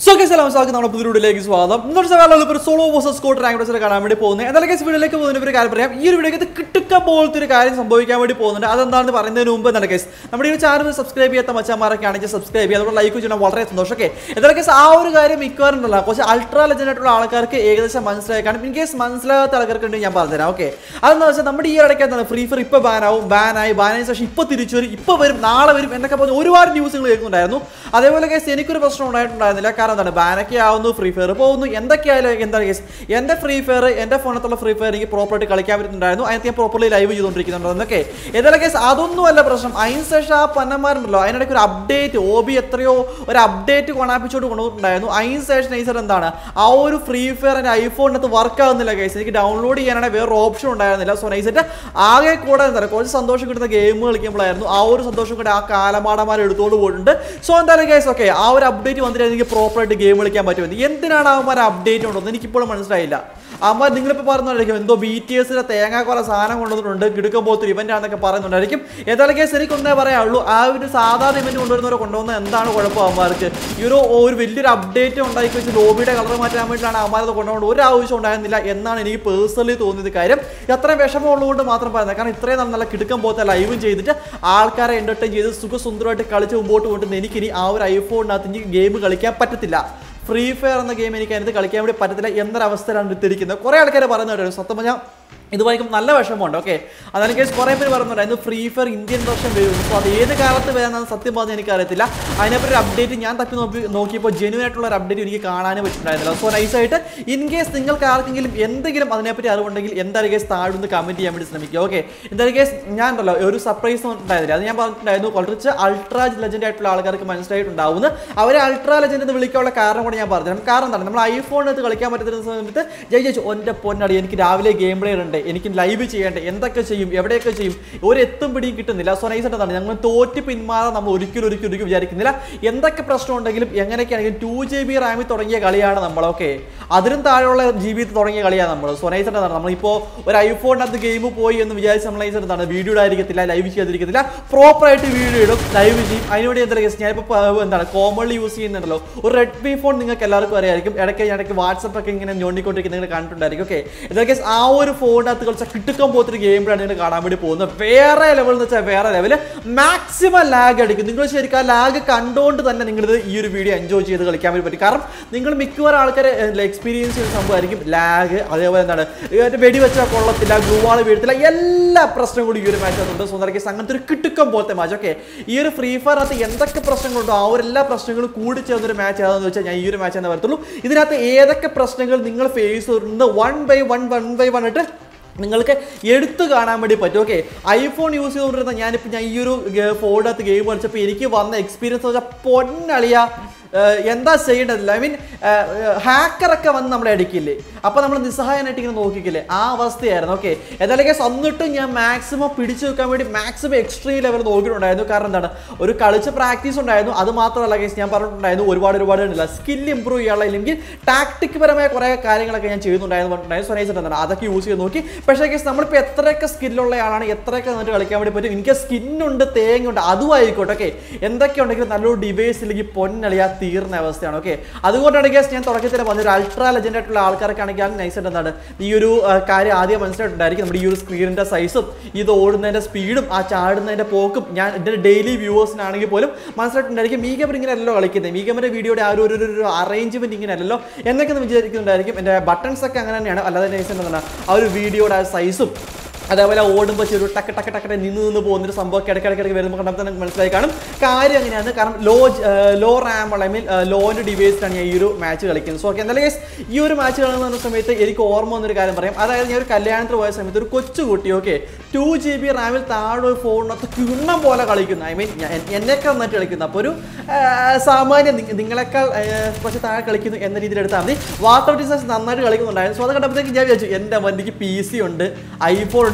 so guys എല്ലാം സാർക്ക് നമ്മുടെ പുതിയ വീഡിയോയിലേക്ക് സ്വാഗതം ഇന്നത്തെ സവാലുള്ള ഒരു സോളോ വേഴ്സസ് സ്കോട്ട് റാങ്ക് റേസിൽ കാണാൻ വേണ്ടി പോകുന്നത് എന്നാൽ ഗൈസ് വീഡിയോയിലേക്ക് പോകുന്ന ഒരു കാര്യം പറയാം ഈ ഒരു വീഡിയോക്ക് കിട്ടുക്ക പോലത്തെ ഒരു കാര്യം സംഭവിക്കാൻ വേണ്ടി പോകുന്നുണ്ട് അതെന്താണെന്ന് പറയുന്നതിന് മുമ്പ് എന്താണ് ഗൈസ് നമ്മുടെ ഈ ചാനൽ സബ്സ്ക്രൈബ് ചെയ്യാത്ത മച്ചാമാരൊക്കെ ആണെങ്കിൽ സബ്സ്ക്രൈബ് ചെയ്യുക അതുകൊണ്ട് ലൈക്ക് ചെയ്യണം വളരെ സന്തോഷം ഓക്കെ എന്നാൽ ഗൈസ് ആ ഒരു കാര്യം മിക്കവാറും ഉണ്ടല്ലോ കുറച്ച് അൾട്രാ ലെജൻഡ് ആയിട്ടുള്ള ആൾക്കാർക്ക് ഏകദേശം മനസ്സിലായി കാണും ഇൻ കേസ് മനസ്സിലാകാത്ത ആൾക്കാർക്ക് ഉണ്ടെങ്കിൽ ഞാൻ പറഞ്ഞുതരാം ഓക്കെ അതെന്ന് വെച്ചാൽ നമ്മുടെ ഈ ഇടയ്ക്ക് എന്താണ് ഫ്രീ ഫയർ ഇപ്പോൾ ബാനാവും ബാനായി ബാനായ ശേഷം ഇപ്പോൾ തിരിച്ചു വരും ഇപ്പോൾ വരും നാളെ വരും എന്നൊക്കെ പറഞ്ഞ് ഒരുപാട് ന്യൂസുകൾ കേൾക്കുന്നുണ്ടായിരുന്നു അതേപോലെ കേസ് എനിക്കൊരു പ്രശ്നം ഉണ്ടായിട്ടുണ്ടായിരുന്നില്ല കാരണം എന്താണ് ബാനൊക്കെ ആവുന്നു ഫ്രീ ഫയർ പോകുന്നു എന്തൊക്കെയായാലും എന്താണ് കേസ് എൻ്റെ ഫ്രീ ഫയർ എൻ്റെ ഫോണത്തുള്ള ഫ്രീ ഫയർ എനിക്ക് പ്രോപ്പറായിട്ട് കളിക്കാൻ പറ്റുന്നുണ്ടായിരുന്നു അതിനകത്ത് ഞാൻ പ്രോപ്പർലി ലൈവ് ചെയ്തുകൊണ്ടിരിക്കുന്നുണ്ടെന്നൊക്കെ ഏതായാലും കേസ് അതൊന്നും അല്ല പ്രശ്നം അതിന് ശേഷം ആ പന്നന്മാരുണ്ടല്ലോ അതിനിടയ്ക്ക് ഒരു അപ്ഡേറ്റ് ഒ ബി എത്രയോ ഒരു അപ്ഡേറ്റ് കൊണാപ്പിച്ചോട്ട് കൊണ്ടുവന്നിട്ടുണ്ടായിരുന്നു അതിന് ശേഷം നൈസർ എന്താണ് ആ ഒരു ഫ്രീ ഫയർ എൻ്റെ ഐഫോണിനകത്ത് വർക്ക് ആവുന്നില്ല കേസ് എനിക്ക് ഡൗൺലോഡ് ചെയ്യാനാണെങ്കിൽ വേറെ ഓപ്ഷൻ ഉണ്ടായിരുന്നില്ല സോ നൈസറ്റ് ആകെ കൂടെ എന്താണ് കുറച്ച് സന്തോഷം കിട്ടുന്ന ഗെയിം കളിക്കുമ്പോഴായിരുന്നു ആ ഒരു സന്തോഷം കൂടെ ആ കാലമാടന്മാർ എടുത്തോണ്ട് പോയിട്ടുണ്ട് സോ എന്തായാലും കേസ് ഓക്കെ ആ ഒരു അപ്ഡേറ്റ് വന്നിട്ട് എനിക്ക് പ്രോപ്പറായിട്ട് ഗെയിം കളിക്കാൻ പറ്റുമെന്ന് എന്തിനാണ് അവന്മാർ അപ്ഡേറ്റ് കൊണ്ടുവന്നത് എനിക്കിപ്പോഴും മനസ്സിലായില്ല അമ്മ നിങ്ങളിപ്പോൾ പറയുന്നുണ്ടായിരിക്കും എന്തോ ബി ടി എസിലെ തേങ്ങാക്കൊല സാധനം കൊണ്ടുവന്നിട്ടുണ്ട് കിടുക്കം പോലത്തെ ഇവന്റ് ആണെന്നൊക്കെ പറയുന്നുണ്ടായിരിക്കും ഏതായാലും കേസ് എനിക്ക് ഒന്നേ പറയാനുള്ളൂ ആ ഒരു സാധാരണ ഇവന്റ് കൊണ്ടുവരുന്നവരെ കൊണ്ടുവന്ന എന്താണ് കുഴപ്പം അവന്മാർക്ക് ഈ ഒരു ഒരു വലിയൊരു അപ്ഡേറ്റ് ഉണ്ടാക്കി വെച്ച് ലോബിയുടെ കളർ മാറ്റാൻ വേണ്ടിയിട്ടാണ് അവന്മാരത് കൊണ്ടുപോകേണ്ട ഒരു ആവശ്യം ഉണ്ടായിരുന്നില്ല എന്നാണ് എനിക്ക് പേഴ്സണലി തോന്നിയത് കാര്യം അത്രയും വിഷമമുള്ളതുകൊണ്ട് മാത്രം പറയുന്നത് കാരണം ഇത്രയും നാൾ നല്ല കിടുക്കം പോലത്തെ ലൈവും ചെയ്തിട്ട് ആൾക്കാരെ എൻ്റർടൈൻ ചെയ്ത് സുഖസുന്ദരമായിട്ട് കളിച്ച് മുമ്പോട്ട് കൊണ്ടുവന്ന് എനിക്കിനി ആ ഒരു ഐഫോണിനകത്ത് എനിക്ക് ഗെയിം കളിക്കാൻ പറ്റത്തില്ല ഫ്രീ ഫയർ എന്ന ഗെയിം എനിക്ക് അതിനകത്ത് കളിക്കാൻ വേണ്ടി പറ്റത്തില്ല എന്നൊരവസ്ഥയിലാണ് എടുത്തിരിക്കുന്നത് കുറേ ആൾക്കാർ പറയുന്നുണ്ട് സത്യം പറഞ്ഞാൽ ഇതുമായിരിക്കും നല്ല വിഷമമുണ്ട് ഓക്കെ അതായത് കേസ് കുറേ പേര് പറയുന്നുണ്ടായിരുന്നു ഫ്രീ ഫയർ ഇന്ത്യൻ വെർഷൻ വരും അപ്പോൾ അത് ഏത് കാലത്ത് വരാമെന്ന് സത്യം പറഞ്ഞാൽ എനിക്കറിയത്തില്ല അതിനെപ്പറ്റി ഒരു അപ്ഡേറ്റ് ഞാൻ തപ്പി നോക്കി നോക്കിയപ്പോൾ ജെന്യൂൻ ആയിട്ടുള്ള ഒരു അപ്ഡേറ്റ് എനിക്ക് കാണാനും പറ്റുന്നുണ്ടായിരുന്നില്ല സോ നൈസായിട്ട് ഇൻ കേസ് നിങ്ങൾക്ക് ആർക്കെങ്കിലും എന്തെങ്കിലും അതിനെപ്പറ്റി അറിവുണ്ടെങ്കിൽ എന്തായാലും കേസ് താഴെ ഒന്ന് കമൻറ്റ് ചെയ്യാൻ വേണ്ടി ശ്രമിക്കുക ഓക്കെ എന്തായാലും കേസ് ഞാൻ ഉണ്ടല്ലോ ഒരു സർപ്രൈസ് ഉണ്ടായിരുന്നില്ല അത് ഞാൻ പറഞ്ഞിട്ടുണ്ടായിരുന്നു കുറച്ച് അൾട്രാ ലെജൻഡ് ആയിട്ടുള്ള ആൾക്കാർക്ക് മനസ്സിലായിട്ടുണ്ടാവുന്നു അവരെ അൾട്രാ ലെജൻഡ് എന്ന് വിളിക്കാനുള്ള കാരണം കൂടെ ഞാൻ പറഞ്ഞു കാരണം എന്താണ് നമ്മൾ ഐഫോണിനകത്ത് കളിക്കാൻ പറ്റുന്ന സമയത്ത് ജയ് ജയിച്ചു ഒൻ്റെ പൊന്നടി എനിക്ക് രാവിലെ ഗെയിം പ്ലേ ഉണ്ട് എനിക്ക് ലൈവ് ചെയ്യേണ്ടത് എന്തൊക്കെ ചെയ്യും എവിടെയൊക്കെ ചെയ്യും ഒരു എത്തും പിടിയും കിട്ടുന്നില്ല സോ നൈസ് എന്താണ് ഞങ്ങൾ തോറ്റ് പിന്മാറാൻ നമ്മൾ ഒരിക്കലും ഒരിക്കലും ഒരിക്കലും വിചാരിക്കുന്നില്ല എന്തൊക്കെ പ്രശ്നം ഉണ്ടെങ്കിലും എങ്ങനെയൊക്കെയാണെങ്കിലും ടു ജി ബി റാമിൽ തുടങ്ങിയ കളിയാണ് നമ്മൾ ഓക്കെ അതിനും താഴെയുള്ള ജി ബി തുടങ്ങിയ കളിയാണ് നമ്മൾ സോ നൈസ് എന്താണ് നമ്മളിപ്പോൾ ഒരു ഐഫോണിനകത്ത് ഗെയിം പോയി എന്ന് വിചാരിച്ച് നമ്മൾ നൈസ് എന്താണ് വീഡിയോ ഇടാതിരിക്കത്തില്ല ലൈവ് ചെയ്യാതിരിക്കത്തില്ല പ്രോപ്പറായിട്ട് വീഡിയോ ഇടും ലൈവ് ചെയ്യും അതിനുവേണ്ടി എന്താ കേസ് ഞാനിപ്പോൾ എന്താണ് കോമൺലി യൂസ് ചെയ്യുന്നുണ്ടല്ലോ ഒരു റെഡ്മി ഫോൺ നിങ്ങൾക്ക് എല്ലാവർക്കും അറിയായിരിക്കും ഇടയ്ക്ക് ഇടയ്ക്ക് വാട്സപ്പ് ഒക്കെ ഇങ്ങനെ ഞോണ്ടിക്കൊണ്ടിരിക്കുന്ന നിങ്ങൾ കണ്ടിട്ടുണ്ടായിരിക്കും ഓക്കെ എന്താ കേസ് ആ ഒരു ഫോണിനകത്ത് കളിച്ച കിട്ടുക്കം പോത്തൊരു ഗെയിമാണ് നിങ്ങൾ കാണാൻ വേണ്ടി പോകുന്നത് വേറെ ലെവൽ എന്ന് വെച്ചാൽ വേറെ ലെവൽ മാക്സിമം ലാഗ് അടിക്കും നിങ്ങൾ ശരിക്കും ആ ലാഗ് കണ്ടുകൊണ്ട് തന്നെ നിങ്ങളിത് ഈ ഒരു വീഡിയോ എൻജോയ് ചെയ്ത് കളിക്കാൻ വേണ്ടി പറ്റും കാരണം നിങ്ങൾ മിക്കവാറും ആൾക്കാരെ എക്സ്പീരിയൻസ് ചെയ്യുന്ന സംഭവമായിരിക്കും ലാഗ് അതേപോലെ എന്താണ് ഇതിനകത്ത് വെടിവെച്ചാൽ കൊള്ളത്തില്ല ഗ്ലൂവാൾ വീഴത്തില്ല എല്ലാ പ്രശ്നവും കൂടി ഈ ഒരു മാച്ചിനകത്തുണ്ട് സോ കേസ് അങ്ങനത്തെ ഒരു കിട്ടുക്കം പോലത്തെ മാച്ച് ഓക്കെ ഈ ഒരു ഫ്രീ ഫയറിനകത്ത് എന്തൊക്കെ പ്രശ്നങ്ങളുണ്ടോ ആ ഒരു എല്ലാ പ്രശ്നങ്ങളും കൂടി ചേർന്നൊരു മാച്ച് ഏതാണെന്ന് വെച്ചാൽ ഞാൻ ഈ ഒരു മാച്ച് എന്ന് വരത്തുള്ളൂ ഇതിനകത്ത് ഏതൊക്കെ പ്രശ്നങ്ങൾ നിങ്ങൾ ഫേസ് ചെയ്യുന്നുണ്ട് one by one one by one ആയിട്ട് നിങ്ങൾക്ക് എടുത്തു കാണാൻ വേണ്ടി പറ്റും ഓക്കെ ഐഫോൺ യൂസ് ചെയ്തുകൊണ്ടിരുന്ന ഞാനിപ്പോൾ ഞാൻ ഈ ഒരു ഫോണിനകത്ത് ഗെയിം കളിച്ചപ്പോൾ എനിക്ക് വന്ന എക്സ്പീരിയൻസ് വെച്ചാൽ പൊന്നളിയ ഏഹ് എന്താ ചെയ്യേണ്ടതില്ല ഐ മീൻ ഹാക്കറൊക്കെ വന്ന് നമ്മളെ അടിക്കില്ലേ അപ്പോൾ നമ്മൾ നിസ്സഹായനായിട്ട് ഇങ്ങനെ നോക്കിക്കില്ലേ ആ അവസ്ഥയായിരുന്നു ഓക്കെ ഏതായാലും കേസ് എന്നിട്ടും ഞാൻ മാക്സിമം പിടിച്ചു വെക്കാൻ വേണ്ടി മാക്സിമം എക്സ്ട്രീം ലെവൽ നോക്കിയിട്ടുണ്ടായിരുന്നു കാരണം എന്താണ് ഒരു കളിച്ച് പ്രാക്ടീസ് ഉണ്ടായിരുന്നു അത് മാത്രമല്ല കേസ് ഞാൻ പറഞ്ഞിട്ടുണ്ടായിരുന്നു ഒരുപാട് ഒരുപാട് ഉണ്ടല്ല സ്കിൽ ഇമ്പ്രൂവ് ചെയ്യാനുള്ള അല്ലെങ്കിൽ ടാക്ടിക് പരമായ കുറേ കാര്യങ്ങളൊക്കെ ഞാൻ ചെയ്യുന്നുണ്ടായിരുന്നു പറഞ്ഞിട്ടുണ്ടായിരുന്നു സൊനൈസ് എന്താണ് അതൊക്കെ യൂസ് ചെയ്ത് നോക്കി പക്ഷേ കേസ് നമ്മളിപ്പോൾ എത്രയൊക്കെ സ്കില്ലുള്ള ആളാണ് എത്രയൊക്കെ നന്നായിട്ട് കളിക്കാൻ വേണ്ടി പറ്റും എനിക്ക് സ്കിന്നുണ്ട് തേങ്ങുണ്ട് അതും ആയിക്കോട്ടെ ഓക്കെ എന്തൊക്കെ ഉണ്ടെങ്കിലും നല്ലൊരു ഡിവൈസ് ഇല്ലെങ്കിൽ പൊന്നളിയാ തീർന്ന അവസ്ഥയാണ് ഓക്കെ അതുകൊണ്ടാണ് കേസ് ഞാൻ തുടക്കത്തിൽ പറഞ്ഞ ഒരു അൾട്രാ ലെജൻഡ് ആയിട്ടുള്ള ആൾക്കാർക്കാണെങ്കിൽ അത് നൈസ് എന്താണ് ഈ ഒരു ആ, കാര്യം ആദ്യം മനസ്സിലായിട്ടുണ്ടായിരിക്കും നമ്മുടെ ഈ ഒരു സ്ക്രീനിന്റെ സൈസും ഇത് ഓടുന്നതിന്റെ സ്പീഡും ആ ചാടുന്നതിന്റെ പോക്കും ഞാൻ എൻ്റെ ഡെയിലി വ്യൂവേഴ്സിനാണെങ്കിൽ പോലും മനസ്സിലായിട്ടുണ്ടായിരിക്കും മീഗമർ ഇങ്ങനെ അല്ലല്ലോ കളിക്കുന്നത് മീഗമറിന്റെ വീഡിയോയുടെ ആ ഒരു ഒരു- ഒരു അറേഞ്ച്മെന്റ് ഇങ്ങനെ അല്ലല്ലോ എന്നൊക്കെ ഒന്ന് വിചാരിക്കുന്നുണ്ടായിരിക്കും എൻ്റെ ബട്ടൺസ് ഒക്കെ അങ്ങനെ തന്നെയാണ് അല്ലാതെ നൈസ് എന്താണ് ആ ഒരു വീഡിയോയുടെ ആ സൈസും അതേപോലെ ഓടുമ്പോൾ ചെറു ടക്ക് ടക്ക് ടക്കട്ടെ നിന്ന് നിന്ന് പോകുന്നൊരു സംഭവം ഇടയ്ക്കിടയ്ക്ക് വരുമ്പോൾ കണ്ടപ്പോൾ തന്നെ മനസ്സിലായി കാണും കാര്യം അങ്ങനെയാണ് കാരണം low low RAM I mean ലോൻ്റെ ഡിവൈസിലാണ് ഞാൻ ഈ ഒരു മാച്ച് കളിക്കുന്നത് സോ ഓക്കെ എന്തായാലും guys, ഈ ഒരു മാച്ച് കളിക്കുന്ന സമയത്ത് എനിക്ക് ഓർമ്മ വന്നൊരു കാര്യം പറയാം അതായത് ഞാൻ ഒരു കല്യാണത്തിന് പോയ സമയത്ത് ഒരു കൊച്ചു കുട്ടി ഓക്കെ ടു ജി ബി റാമിൽ താഴെ ഒരു ഫോണിനകത്ത് കിണ്ണം പോലെ കളിക്കുന്നു ഐ മീൻ എന്നേക്കാൾ നന്നായിട്ട് കളിക്കുന്നു അപ്പോൾ ഒരു ആ, സാമാന്യം നി- നിങ്ങളെക്കാൾ ആ, കുറച്ച് താഴെ കളിക്കുന്നു എന്ന രീതിയിൽ എടുത്താൽ മതി വാട്ടർ ഡിസൈൻസ് നന്നായിട്ട് കളിക്കുന്നുണ്ടായിരുന്നു സോ അത് കണ്ടപ്പോഴത്തേക്ക് ഞാൻ വിചാരിച്ചു എൻ്റെ വണ്ടിക്ക് പി സി ഉണ്ട് ഐഫോൺ ഉണ്ട്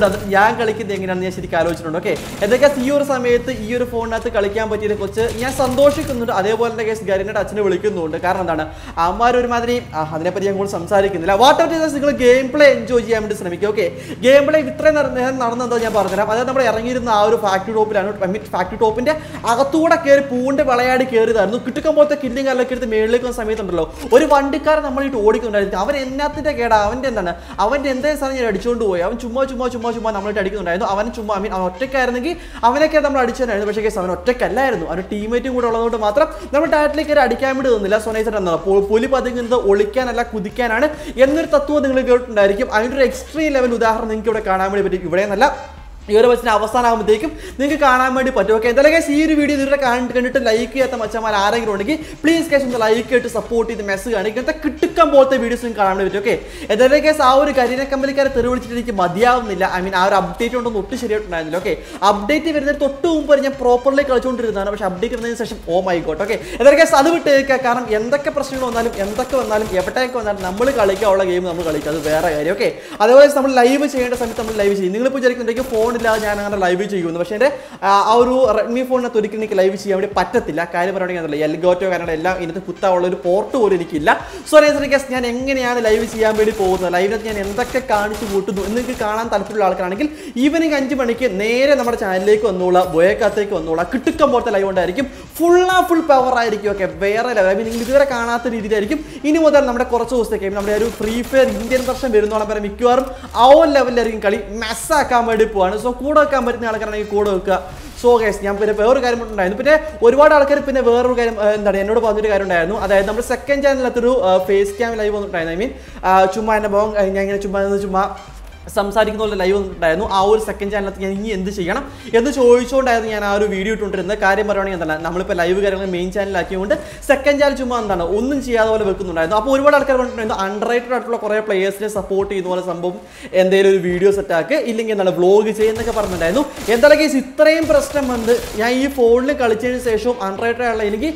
എന്നിട്ട് ഞാൻ കളിക്കുന്നത് എങ്ങനെയാണെന്ന് ഞാൻ ശരിക്കും ആലോചിച്ചിട്ടുണ്ട് ഓക്കെ എന്തൊക്കെ ഈ ഒരു സമയത്ത് ഈ ഒരു ഫോണിനകത്ത് കളിക്കാൻ പറ്റിയതിനെ കുറിച്ച് ഞാൻ സന്തോഷിക്കുന്നുണ്ട് അതേപോലെ തന്നെ കേസ് ഗരിന്റെ അച്ഛനെ വിളിക്കുന്നുണ്ട് കാരണം എന്താണ് അമ്മമാർ ഒരുമാതിരി ആ, അതിനെപ്പറ്റി ഞാൻ കൂടുതൽ സംസാരിക്കുന്നില്ല വാട്ട് എവർ നിങ്ങൾ ഗെയിം പ്ലേ എൻജോയ് ചെയ്യാൻ വേണ്ടി ശ്രമിക്കുക ഓക്കെ ഗെയിം പ്ലേ ഇത്രയും നേരം നേരം നടന്നെന്തോ ഞാൻ പറഞ്ഞുതരാം അതായത് നമ്മൾ ഇറങ്ങിയിരുന്ന ആ ഒരു ഫാക്ടറി ടോപ്പിലാണ് ഫാക്ടറി ടോപ്പിന്റെ അകത്തൂടെ കയറി പൂണ്ട് വിളയാടി കയറിയതായിരുന്നു കിട്ടുക്കം പോലത്തെ കില്ലിങ് കല്ലൊക്കെ എടുത്ത് മേളിലേക്ക് വന്ന സമയത്തുണ്ടല്ലോ ഒരു വണ്ടിക്കാരൻ നമ്മളിട്ട് ഓടിക്കുന്നുണ്ടായിരുന്നു അവൻ എന്നാത്തിന്റെ കേടാ അവന്റെ എന്താണ് അവന്റെ എന്തേ സാധനം ഞാൻ അടിച്ചുകൊണ്ട് പോയി അവൻ ചുമ്മാ ചുമ്മാ ചുമ്മാ ചുമ്മാ നമ്മളിട്ട് അടിക്കുന്നുണ്ടായിരുന്നു അവൻ ചുമ്മാ ഐ മീൻ അവൻ ഒറ്റയ്ക്കായിരുന്നെങ്കിൽ അവനൊക്കെ നമ്മൾ അടിച്ചതായിരുന്നു പക്ഷേ കേസ് അവൻ ഒറ്റയ്ക്കല്ലായിരുന്നു അവൻ ടീമേറ്റും കൂടെ ഉള്ളതുകൊണ്ട് മാത്രം നമ്മൾ ടയറ്റിലേക്ക് കയറി അടിക്കാൻ വേണ്ടി തോന്നില്ല സൊനൈസർ എന്നാണ് പുലി പതുങ്ങുന്നത് ഒളിക്കാനല്ല കുതിക്കാനാണ് എന്നൊരു തത്വം നിങ്ങൾ കേട്ടിട്ടുണ്ടായിരിക്കും അതിൻ്റെ ഒരു എക്സ്ട്രീം ലെവൽ ഉദാഹരണം നിങ്ങൾക്ക് ഇവിടെ കാണാൻ വേണ്ടി പറ്റും ഇവിടെ നല്ല ഈ ഒരു ബസ്സിന് അവസാനമാകുമ്പോഴത്തേക്കും നിങ്ങൾക്ക് കാണാൻ വേണ്ടി പറ്റും ഓക്കെ എന്തായാലും guys, ഈ ഒരു വീഡിയോ ഇതുവരെ കണ്ട് കണ്ടിട്ട് ലൈക്ക് ചെയ്യാത്ത മച്ചന്മാർ ആരെങ്കിലും ഉണ്ടെങ്കിൽ പ്ലീസ് കേസ് ഒന്ന് ലൈക്ക് ചെയ്തിട്ട് സപ്പോർട്ട് ചെയ്ത് മെസ്സേജ് കാണുക ഇങ്ങനത്തെ കിട്ടുക്കം പോലത്തെ വീഡിയോസ് നിങ്ങൾക്ക് കാണാൻ വേണ്ടി പറ്റും ഓക്കെ എന്തായാലും കേസ് ആ ഒരു കരിന കമ്പനിക്കാരെ തെറിവിളിച്ചിട്ട് എനിക്ക് മതിയാവുന്നില്ല ഐ മീൻ ആ ഒരു അപ്ഡേറ്റ് കൊണ്ടൊന്നും ഒട്ടും ശരിയായിട്ടുണ്ടായിരുന്നില്ല ഓക്കെ അപ്ഡേറ്റ് വരുന്നതിന് തൊട്ട് മുമ്പ് വരെ ഞാൻ പ്രോപ്പർലി കളിച്ചുകൊണ്ടിരുന്നതാണ് പക്ഷേ അപ്ഡേറ്റ് വരുന്നതിന് ശേഷം ഓ മൈ ഗോട്ട് ഓക്കെ എന്തായാലും കേസ് അത് വിട്ട് കേൾക്കുക കാരണം എന്തൊക്കെ പ്രശ്നങ്ങൾ വന്നാലും എന്തൊക്കെ വന്നാലും എവിടേക്ക് വന്നാലും നമ്മൾ കളിക്കാനുള്ള ഗെയിം നമ്മൾ കളിക്കുക അത് വേറെ കാര്യം ഓക്കെ അതേപോലെ നമ്മൾ ലൈവ് ചെയ്യേണ്ട സമയത്ത് നമ്മൾ ലൈവ് ചെയ്യും നിങ്ങളിപ്പോൾ വിചാരിക്കുന്നുണ്ടെങ്കിൽ ഫോണില്ലാതെ ഞാൻ അങ്ങനെ ലൈവ് ചെയ്യുന്നു പക്ഷേ എൻ്റെ ആ ആ ഒരു റെഡ്മി ഫോണിനകത്ത് ഒരിക്കലും എനിക്ക് ലൈവ് ചെയ്യാൻ വേണ്ടി പറ്റത്തില്ല കാര്യം പറയുകയാണെങ്കിൽ അതല്ല എൽഗോറ്റോ കാര്യങ്ങൾ എല്ലാം ഇതിനകത്ത് കുത്താനുള്ള ഒരു പോർട്ട് പോലും എനിക്കില്ല സോ ഗസ് ഞാൻ എങ്ങനെയാണ് ലൈവ് ചെയ്യാൻ വേണ്ടി പോകുന്നത് ലൈവിനകത്ത് ഞാൻ എന്തൊക്കെ കാണിച്ചു കൂട്ടുന്നു എന്ന് നിങ്ങൾക്ക് കാണാൻ താല്പര്യമുള്ള ആൾക്കാരാണെങ്കിൽ ഈവനിങ് അഞ്ച് മണിക്ക് നേരെ നമ്മുടെ ചാനലിലേക്ക് വന്നോളാം ബോയക്കകത്തേക്ക് വന്നോളാം കിട്ടുക്കം പോലത്തെ ലൈവ് ഉണ്ടായിരിക്കും ഫുൾ ആ ഫുൾ പവർ ആയിരിക്കും ഓക്കെ വേറെ ലെവൽ ഐ മീൻ നിങ്ങൾ ഇതുവരെ കാണാത്ത രീതിയിലായിരിക്കും ഇനി മുതൽ നമ്മുടെ കുറച്ച് ദിവസത്തേക്ക് നമ്മുടെ ഒരു ഫ്രീ ഫയർ ഇന്ത്യൻ വർഷം വരുന്നോളം വരെ മിക്കവാറും ആ ഒരു ലെവലിലായിരിക്കും കളി മെസ്സാക്കാൻ വേണ്ടി പോവാണ് സോ കൂടെ വെക്കാൻ പറ്റുന്ന ആൾക്കാരാണെങ്കിൽ കൂടെ വെക്കുക സോ ഗൈസ് ഞാൻ പിന്നെ വേറൊരു കാര്യം ഉണ്ടായിരുന്നു പിന്നെ ഒരുപാട് ആൾക്കാർ പിന്നെ വേറൊരു കാര്യം ഏഹ്, എന്താണ് എന്നോട് പറഞ്ഞൊരു കാര്യം ഉണ്ടായിരുന്നു അതായത് നമ്മൾ സെക്കൻഡ് ചാനലിനകത്തൊരു ഫേസ് ക്യാം ലൈവ് വന്നിട്ടുണ്ടായിരുന്നു ഐ മീൻ ചുമ്മാ എൻ്റെ മുഖം ഏഹ്, ഞാൻ ഇങ്ങനെ ചുമ്മാ നിന്ന് ചുമ്മാ സംസാരിക്കുന്ന പോലെ ലൈവ് വന്നിട്ടുണ്ടായിരുന്നു ആ ഒരു സെക്കൻഡ് ചാനലത്ത് ഞാൻ ഇനി എന്ത് ചെയ്യണം എന്ന് ചോദിച്ചുകൊണ്ടായിരുന്നു ഞാൻ ആ ഒരു വീഡിയോ ഇട്ടുകൊണ്ടിരുന്നത് കാര്യം പറയുകയാണെങ്കിൽ എന്താണ് നമ്മളിപ്പോൾ ലൈവ് കാര്യങ്ങൾ മെയിൻ ചാനലാക്കിയതുകൊണ്ട് സെക്കൻഡ് ചാനൽ ചുമ്മാ എന്താണ് ഒന്നും ചെയ്യാതെ പോലെ വെക്കുന്നുണ്ടായിരുന്നു അപ്പോൾ ഒരുപാട് ആൾക്കാർ പറഞ്ഞിട്ടുണ്ടായിരുന്നു അൺറൈറ്റഡ് ആയിട്ടുള്ള കുറേ പ്ലേയേഴ്സിനെ സപ്പോർട്ട് ചെയ്യുന്ന പോലെ സംഭവം എന്തെങ്കിലും ഒരു വീഡിയോ സെറ്റ് ആക്ക് ഇല്ലെങ്കിൽ എന്താണ് വ്ലോഗ് ചെയ്യുന്നൊക്കെ പറഞ്ഞിട്ടുണ്ടായിരുന്നു എന്തായാലും കേസ് ഇത്രയും പ്രശ്നം വന്ന് ഞാൻ ഈ ഫോണിൽ കളിച്ചതിന് ശേഷവും അൺറൈറ്റഡ് ആയുള്ള എനിക്ക്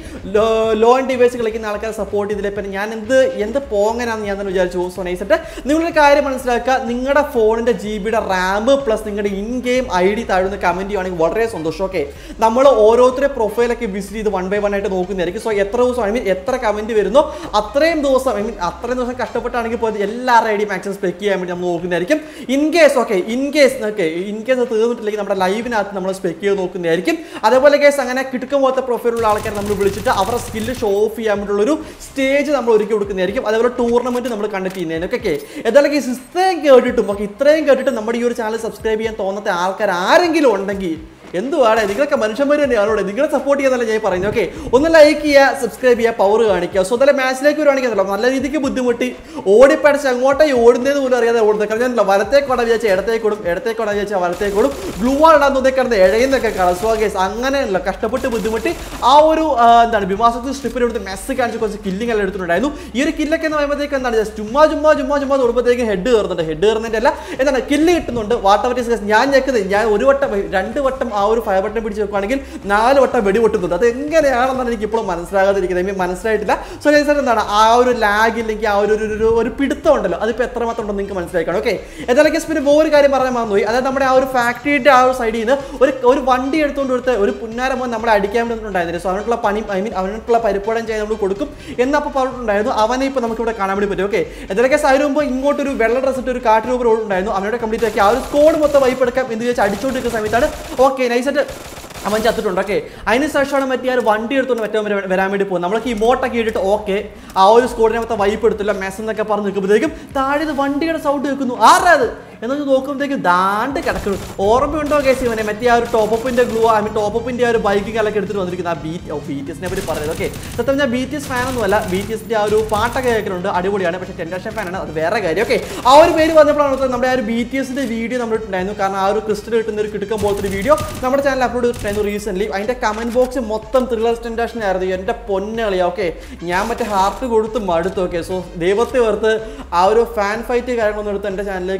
ലോ ആൻഡ് ഡിവൈസ് കളിക്കുന്ന ആൾക്കാരെ സപ്പോർട്ട് ചെയ്തില്ല പിന്നെ ഞാൻ എന്ത് എന്ത് പോങ്ങനാന്ന് ഞാൻ തന്നെ വിചാരിച്ചു സോ നൈസിട്ട് നിങ്ങളൊരു കാര്യം മനസ്സിലാക്കുക നിങ്ങളുടെ ഫോണിന്റെ ജി ബിയുടെ റാം പ്ലസ് നിങ്ങളുടെ ഇൻ ഗെയിം ഐ ഡി താഴുന്ന കമന്റ് ചെയ്യുവാണെങ്കിൽ വളരെ സന്തോഷം ഓക്കെ നമ്മൾ ഓരോരുത്തരെ പ്രൊഫൈലൊക്കെ വിസിറ്റ് ചെയ്ത് വൺ ബൈ വൺ ആയിട്ട് നോക്കുന്നതായിരിക്കും സോ എത്ര ദിവസം ഐ മീൻ എത്ര കമന്റ് വരുന്നോ അത്രയും ദിവസം ഐ മീൻ അത്രയും ദിവസം കഷ്ടപ്പെട്ടാണെങ്കിൽ പോയത് എല്ലാവരുടെ ഐ ഡി മാക്സിമം സ്പെക്ക് ചെയ്യാൻ വേണ്ടി നമ്മൾ നോക്കുന്നതായിരിക്കും in case okay in case okay in case തീർന്നിട്ടില്ലെങ്കിൽ നമ്മുടെ ലൈവിനകത്ത് നമ്മൾ സ്പെക്ക് ചെയ്ത് നോക്കുന്നതായിരിക്കും അതേപോലെ കേസ് അങ്ങനെ കിട്ടുക്കം പോലത്തെ പ്രൊഫൈലുള്ള ആൾക്കാരെ നമ്മൾ വിളിച്ചിട്ട് അവരുടെ സ്കില്ല് ഷോ ഓഫ് ചെയ്യാൻ വേണ്ടിയുള്ള ഒരു സ്റ്റേജ് നമ്മൾ ഒരുക്കി കൊടുക്കുന്നതായിരിക്കും അതേപോലെ ടൂർണമെന്റ് നമ്മൾ കണ്ടക്ട് ചെയ്യുന്നതിനൊക്കെ ഓക്കെ എന്തായാലും കേസ് ഇത്രയും കേട്ടിട്ടും ഓക്കെ ഇത്രയും കേട്ടിട്ട് നമ്മുടെ ഈ ഒരു ചാനൽ സബ്സ്ക്രൈബ് ചെയ്യാൻ തോന്നാത്ത ആൾക്കാർ ആരെങ്കിലും ഉണ്ടെങ്കിൽ എന്തുവാടെ നിങ്ങളൊക്കെ മനുഷ്യന്മാർ തന്നെയാണോ നിങ്ങളെ സപ്പോർട്ട് ചെയ്യാന്നല്ല ഞാൻ പറയുന്നത് ഓക്കെ ഒന്ന് ലൈക്ക് ചെയ്യുക സബ്സ്ക്രൈബ് ചെയ്യുക പവർ കാണിക്കുക സോ അതല്ല മാച്ചിലേക്ക് വരുവാണെങ്കിലല്ലോ നല്ല രീതിക്ക് ബുദ്ധിമുട്ടി ഓടിപ്പടിച്ച് അങ്ങോട്ടേ ഓടുന്നത് പോലും അറിയാതെ ഓടുന്നത് കാരണം ഞാൻ വലത്തേക്കോടെ വിചാരിച്ച ഇടത്തേക്കോടും ഇടത്തേക്കോടെ വിചാരിച്ച വലത്തേക്കോടും ഗ്ലൂ വാൾ ഇടാൻ തോന്നി കിടന്ന് ഇഴയുന്നൊക്കെ കാണാം സോ ഗേസ് അങ്ങനെയല്ല കഷ്ടപ്പെട്ട് ബുദ്ധിമുട്ടി ആ ഒരു ആ, എന്താണ് വിമാസത്തിൽ സ്ട്രിപ്പിൽ എടുത്ത് മെസ്സ് കാണിച്ച് കുറച്ച് കില്ലിംഗ് എല്ലാം എടുത്തിട്ടുണ്ടായിരുന്നു ഈ ഒരു കില്ലൊക്കെ എന്ന് പറയുമ്പോഴത്തേക്ക് എന്താണ് just ചുമ്മാ ചുമ്മാ ചുമ്മാ ചുമ്മാ തൊടുമ്പോഴത്തേക്ക് ഹെഡ് കയറുന്നുണ്ട് ഹെഡ് കയറുന്നതിന്റെ അല്ല എന്താണ് കില്ല് കിട്ടുന്നുണ്ട് വാട്ടർ ഞാൻ ഞെക്കുന്നത് ഞാൻ ഒരു വട്ടം രണ്ട് വട്ടം ആ ഒരു ഫയർ ബട്ടൺ പിടിച്ച് വെക്കുകയാണെങ്കിൽ നാല് വട്ടം വെടി പൊട്ടുന്നുണ്ട് അത് എങ്ങനെയാണെന്നാണ് എനിക്ക് ഇപ്പോഴും മനസ്സിലാകാതിരിക്കുന്നത് ഐ മീൻ മനസ്സിലായിട്ടില്ല സോ സാർ എന്താണ് ആ ഒരു ലാഗ് ഇല്ലെങ്കിൽ ആ ഒരു ഒരു- ഒരു ഒരു പിടുത്തം ഉണ്ടല്ലോ അതിപ്പോൾ എത്രമാത്രം ഉണ്ടെന്ന് നിങ്ങൾക്ക് മനസ്സിലാക്കണം ഓക്കെ എന്തായാലും കേസ് പിന്നെ വേറൊരു കാര്യം പറയാൻ മറന്നുപോയി അതായത് നമ്മുടെ ആ ഒരു ഫാക്ടറിയുടെ ആ ഒരു സൈഡിൽ നിന്ന് ഒരു ഒരു വണ്ടി എടുത്തുകൊണ്ട് കൊടുത്ത് ഒരു പുന്നാരം മോൻ നമ്മളെ അടിക്കാൻ വേണ്ടിയിട്ടുണ്ടായിരുന്നില്ല സോ അവനുള്ള പണി ഐ മീൻ അവനുള്ള പരിപ്പടം ചെയ്ത് നമ്മൾ കൊടുക്കും എന്നപ്പോൾ പറഞ്ഞിട്ടുണ്ടായിരുന്നു അവനെ ഇപ്പോൾ നമുക്ക് ഇവിടെ കാണാൻ വേണ്ടി പറ്റും ഓക്കെ എന്തായാലും കേസ് അതിന് മുമ്പ് ഇങ്ങോട്ട് ഒരു വെള്ള ഡ്രസ് ഇട്ട് ഒരു കാട്ടിരൂപ റോഡ് ഉണ്ടായിരുന്നു അവനോട് കംപ്ലീറ്റ് ആക്കി ആ ഒരു സ്കോഡ് മൊത്തം വൈപ്പ് എടുക്കാം എന്ന് ചോദിച്ചാൽ അടിച്ചുകൊണ്ടിരിക്കുന്ന സമയത്താണ് ഓക്കെ നൈസായിട്ട് അവൻ ചത്തിട്ടുണ്ട് ഓക്കെ അതിന് ശേഷമാണ് മറ്റേ ആ ഒരു വണ്ടി എടുത്തുകൊണ്ട് മറ്റേ വരെ- വരാൻ വേണ്ടി പോകും നമ്മളൊക്കെ ഈ മോട്ടൊക്കെ ഇട്ടിട്ട് ഓക്കെ ആ ഒരു സ്കോഡിനെ മൊത്തം വൈപ്പ് എടുത്തില്ല മെസ് എന്നൊക്കെ പറഞ്ഞ് നിൽക്കുമ്പോഴത്തേക്കും താഴെ ഇത് വണ്ടിയുടെ സൗണ്ട് കേൾക്കുന്നു ആരാ അത് എന്നൊക്കെ നോക്കുമ്പോഴത്തേക്കും ദാണ്ട് കിടക്കുന്നു ഓർമ്മയുണ്ടോ കേസ് ഇവനെ മറ്റേ ആ ഒരു ടോപ്പപ്പിന്റെ ഗ്ലൂ ഐ മീൻ ടോപ്പപ്പിന്റെ ആ ഒരു ബൈക്കിംഗ് ഒക്കെ എടുത്തിട്ട് വന്നിരിക്കുന്ന ആ ബി ഓ ബി ടി എസിനെ പറ്റി പറയുന്നത് ഓക്കെ സത്യം ഞാൻ ബി ടി എസ് ഫാൻ ഒന്നുമല്ല ബി ടി എസിന്റെ ആ ഒരു പാട്ടൊക്കെ കേൾക്കുന്നുണ്ട് അടിപൊളിയാണ് പക്ഷേ ടെൻഷൻ ഫാനാണ് അത് വേറെ കാര്യം ഓക്കെ ആ ഒരു പേര് പറഞ്ഞപ്പോഴാണ് ഓർത്തത് നമ്മുടെ ആ ഒരു ബി ടി എസിന്റെ വീഡിയോ നമ്മൾ ഇട്ടുണ്ടായിരുന്നു കാരണം ആ ഒരു ക്രിസ്റ്റൽ കിട്ടുന്ന ഒരു കിടക്കാൻ പോലത്തെ ഒരു വീഡിയോ നമ്മുടെ ചാനൽ അപ്ലോഡ് ചെയ്തിട്ടുണ്ടായിരുന്നു റീസെന്റ് അതിന്റെ കമന്റ് ബോക്സ് മൊത്തം ത്രില്ലർ ടെൻഡേഷൻ ആയിരുന്നു എന്റെ പൊന്നളിയാ ഓക്കെ ഞാൻ മറ്റേ ഹാർട്ട് കൊടുത്ത് മടുത്തു ഓക്കെ സോ ദൈവത്തെ ഓർത്ത് ആ ഒരു ഫാൻ ഫൈറ്റ് കാര്യങ്ങളൊന്നും എടുത്ത് എൻ്റെ ചാനലിലേക്ക് വന്നേക്കുന്ന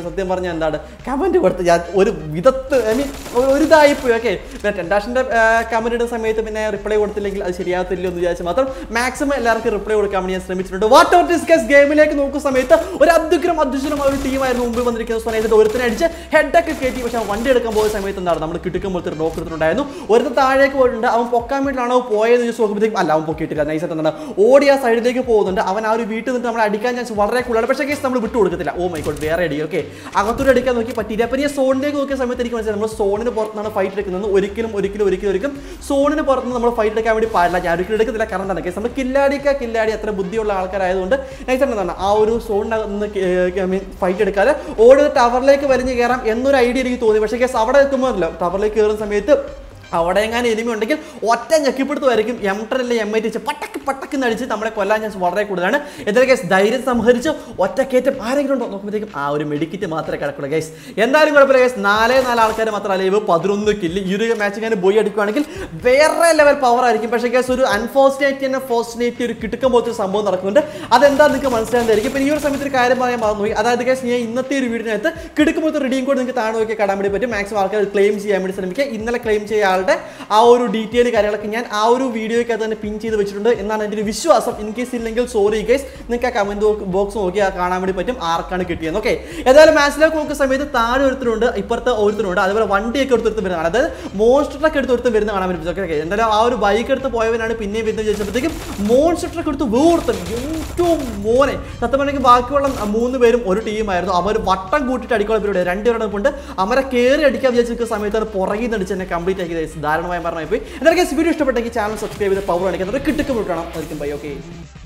സത്യം പറഞ്ഞാൽ എന്താണ് കമന്റ് കൊടുത്ത് ഞാൻ ഒരു വിധത്ത് ഐ മീൻ ഒരു ഇതായിപ്പോയി ഓക്കെ പിന്നെ ടെൻഡാഷിന്റെ കമന്റ് ഇടുന്ന സമയത്ത് പിന്നെ റിപ്ലൈ കൊടുത്തില്ലെങ്കിൽ അത് ശരിയാകത്തില്ലോ എന്ന് വിചാരിച്ചു മാത്രം മാക്സിമം എല്ലാവർക്കും റിപ്ലൈ കൊടുക്കാൻ വേണ്ടി ഞാൻ ശ്രമിച്ചിട്ടുണ്ട് വാട്ട് ഓർ ദിസ് ഗസ് ഗെയിമിലേക്ക് നോക്കുന്ന സമയത്ത് ഒരു അത്യുഗ്രം അധ്യുഷണമായ ഒരു ടീമായിരുന്നു മുമ്പിൽ വന്നിരിക്കുന്ന സമയത്ത് ഒരുത്തിനെ അടിച്ച് ഹെഡൊക്കെ കയറ്റി പക്ഷെ വണ്ടി എടുക്കാൻ പോയ സമയത്ത് എന്താണ് നമ്മൾ കിട്ടുക്കുമ്പോഴത്തെ ഒരു നോക്ക് എടുത്തിട്ടുണ്ടായിരുന്നു ഒരുത്തൻ താഴേക്ക് പോയിട്ടുണ്ട് അവൻ പൊക്കാൻ വേണ്ടിയിട്ടാണോ പോയത് ചോദിച്ചു നോക്കുമ്പോഴത്തേക്കും അല്ല അവൻ പൊക്കിയിട്ടില്ല നൈസായിട്ട് എന്താണ് ഓടി ആ സൈഡിലേക്ക് പോകുന്നുണ്ട് അവൻ ആ ഒരു വീട്ടിൽ നിന്ന് നമ്മൾ അടിക്കാൻ ചാൻസ് വളരെ കൂടുതലാണ് പക്ഷേ കേസ് നമ്മൾ വിട്ടു കൊടുക്കത്തില്ല ഓ മൈ ഗോഡ് വേറെ അടി ഓക്കെ അകത്തൂടെ അടിക്കാൻ നോക്കി പറ്റിയില്ല അപ്പം ഈ സോണിലേക്ക് നോക്കിയ സമയത്ത് എനിക്ക് മനസ്സിലായി നമ്മൾ സോണിന് പുറത്താണ് ഫൈറ്റ് എടുക്കുന്നത് ഒരിക്കലും ഒരിക്കലും ഒരിക്കലും ഒരിക്കലും സോണിന് പുറത്ത് നമ്മൾ ഫൈറ്റ് എടുക്കാൻ വേണ്ടി പാടില്ല ഞാൻ ഒരിക്കലും എടുക്കത്തില്ല കാരണം എന്താണ് കേസ് നമ്മൾ കില്ലാടിക്ക കില്ലാടി അത്ര ബുദ്ധിയുള്ള ആൾക്കാരായതുകൊണ്ട് നൈസായിട്ട് എന്താണ് ആ ഒരു സോണിനകത്ത് നിന്ന് ഫൈറ്റ് എടുക്കാതെ ഓടി ടവറിലേക്ക് വലിഞ്ഞ് കയറാം എന്നൊരു ഐഡിയ എനിക്ക് തോന്നി പക്ഷേ കേസ് അവിടെ എത്തുമ്പോഴല്ലോ ടവറിലേക്ക് കയറുന്ന സമയത്ത് അവിടെ എങ്ങാനും എനിമി ഉണ്ടെങ്കിൽ ഒറ്റ ഞെക്കിപ്പിടുത്തമായിരിക്കും എം ടെൻ അല്ലെ എം ഐ ടി പട്ടക്ക് പട്ടക്ക് നടിച്ച് നമ്മളെ കൊല്ലാൻ ചാൻസ് വളരെ കൂടുതലാണ് എന്തൊക്കെ കേസ് ധൈര്യം സംഹരിച്ച് ഒറ്റ കയറ്റം ആരെങ്കിലും ഉണ്ടോ നോക്കുമ്പോഴത്തേക്കും ആ ഒരു മെഡിക്കറ്റ് മാത്രമേ കിടക്കുള്ളൂ ഗൈസ് എന്തായാലും കുഴപ്പമില്ല ഗൈസ് നാലേ നാല് ആൾക്കാർ മാത്രമല്ല ഇവ പതിനൊന്ന് കില്ല് ഈ ഒരു മാച്ച് ഞാൻ ബോയി അടിക്കുകയാണെങ്കിൽ വേറെ ലെവൽ പവർ ആയിരിക്കും പക്ഷേ കേസ് ഒരു അൺഫോർച്ചുനേറ്റ് തന്നെ ഫോർച്ചുനേറ്റ് ഒരു കിട്ടുക്കം പോലത്തെ ഒരു സംഭവം നടക്കുന്നുണ്ട് അതെന്താ നിങ്ങൾക്ക് മനസ്സിലാകുന്നതായിരിക്കും ഇപ്പം ഈ ഒരു സമയത്ത് ഒരു കാര്യം പറയാൻ മറന്നുപോയി അതായത് കേസ് ഞാൻ ഇന്നത്തെ ഒരു വീടിനകത്ത് കിടക്കുമ്പോഴത്തെ റെഡിയും കോഡ് നിങ്ങൾക്ക് താഴെ നോക്കി കാണാൻ വേണ്ടി പറ്റും മാക്സിമം ആൾക്കാർ ക്ലെയിം ചെയ്യാൻ വേണ്ടി ശ്രമിക്കുക ഇന്നലെ ക്ലെയിം ചെയ്ത ആളുടെ ആ ഒരു ഡീറ്റെയിൽ കാര്യങ്ങളൊക്കെ ഞാൻ ആ ഒരു വീഡിയോയ്ക്ക് തന്നെ പിൻ ചെയ്ത് വെച്ചിട്ടുണ്ട് എന്നാണ് എൻ്റെ ഒരു വിശ്വാസം ഇൻ കേസ് ഇല്ലെങ്കിൽ സോറി കേസ് നിങ്ങൾക്ക് ആ കമന്റ് ബോക്സ് നോക്കി ആ കാണാൻ വേണ്ടി പറ്റും ആർക്കാണ് കിട്ടിയെന്ന് ഓക്കെ ഏതായാലും മാച്ചിലേക്ക് നോക്കുന്ന സമയത്ത് താഴെ ഒരുത്തരുണ്ട് ഇപ്പുറത്തെ ഒരുത്തരുണ്ട് അതുപോലെ വണ്ടിയൊക്കെ എടുത്തൊരുത്തും വരുന്നതാണ് അതായത് മോൺസ്റ്റർ ട്രക്ക് എടുത്ത് ഒരുത്തും വരുന്ന കാണാൻ പറ്റും ഓക്കെ എന്തായാലും ആ ഒരു ബൈക്ക് എടുത്ത് പോയവനാണ് പിന്നെയും വരുന്നത് ചോദിച്ചപ്പോഴത്തേക്കും മോൺസ്റ്റർ ട്രക്ക് എടുത്ത് വേർത്തൻ ഏറ്റവും മോനെ സത്യം പറഞ്ഞെങ്കിൽ ബാക്കിയുള്ള മൂന്ന് പേരും ഒരു ടീമായിരുന്നു അവർ വട്ടം കൂട്ടിയിട്ട് അടിക്കുള്ള പരിപാടി രണ്ടുപേരുടെ കൊണ്ട് അവരെ കയറി അടിക്കാൻ വിചാരിച്ചിരിക്കുന്ന സമയത്താണ് പുറകിൽ നിന്ന് അടിച്ച് എന്നെ കംപ്ലീറ്റ് ആക്കിയത് ധാരണമായി പറഞ്ഞാൽ പോയി എന്തായാലും വീഡിയോ ഇഷ്ടപ്പെട്ടെങ്കിൽ ചാനൽ സബ്സ്ക്രൈബ് ചെയ്ത് പവർ അടിക്കുന്നത് കിട്ടുമ്പോൾ കാണാം അതായിരിക്കും ബൈ ഓക്കെ